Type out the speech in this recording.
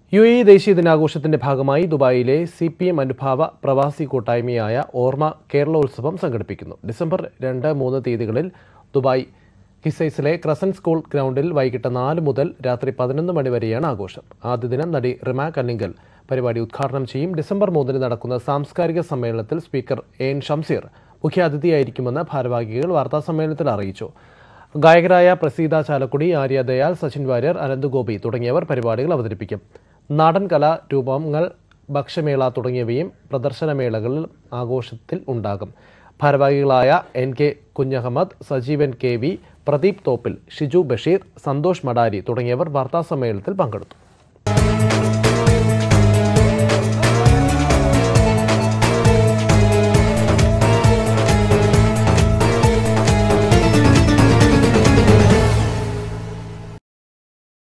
U A E ദേശീയ ദിനാഘോഷത്തിന്റെ ഭാഗമായി ദുബായിലെ സി പി എം അനുഭാവ പ്രവാസി കൂട്ടായ്മയായ ഓർമ്മ കേരളോത്സവം സംഘടിപ്പിക്കുന്നു ഡിസംബർ രണ്ട് മൂന്ന് തീയതികളിൽ ദുബായ് ഹിസൈസിലെ ക്രസൻ സ്കൂൾ ഗ്രൗണ്ടിൽ വൈകിട്ട് നാല് മുതൽ രാത്രി പതിനൊന്ന് മണി വരെയാണ് ആഘോഷം ആദ്യ ദിനം നടി റിമ കല്ലിങ്കൽ പരിപാടി ഉദ്ഘാടനം ചെയ്യും ഡിസംബർ മൂന്നിന് നടക്കുന്ന സാംസ്കാരിക സമ്മേളനത്തിൽ സ്പീക്കർ എ എൻ ഷംസീർ മുഖ്യാതിഥിയായിരിക്കുമെന്ന് ഭാരവാഹികൾ വാർത്താസമ്മേളനത്തിൽ അറിയിച്ചു ഗായകരായ പ്രസീത ചാലക്കുടി ആര്യ ദയാൽ സച്ചിൻ വാര്യർ അനന്തുഗോപി തുടങ്ങിയവർ പരിപാടികൾ അവതരിപ്പിക്കും നാടൻ കലാരൂപങ്ങൾ ഭക്ഷ്യമേള തുടങ്ങിയവയും പ്രദർശനമേളകളിൽ ആഘോഷത്തിൽ ഉണ്ടാകും ഭാരവാഹികളായ N K Kunhahammed Sajeevan K V Pradeep Thoppil Shiju Basheer Santhosh Madari തുടങ്ങിയവർ വാർത്താസമ്മേളനത്തിൽ പങ്കെടുത്തു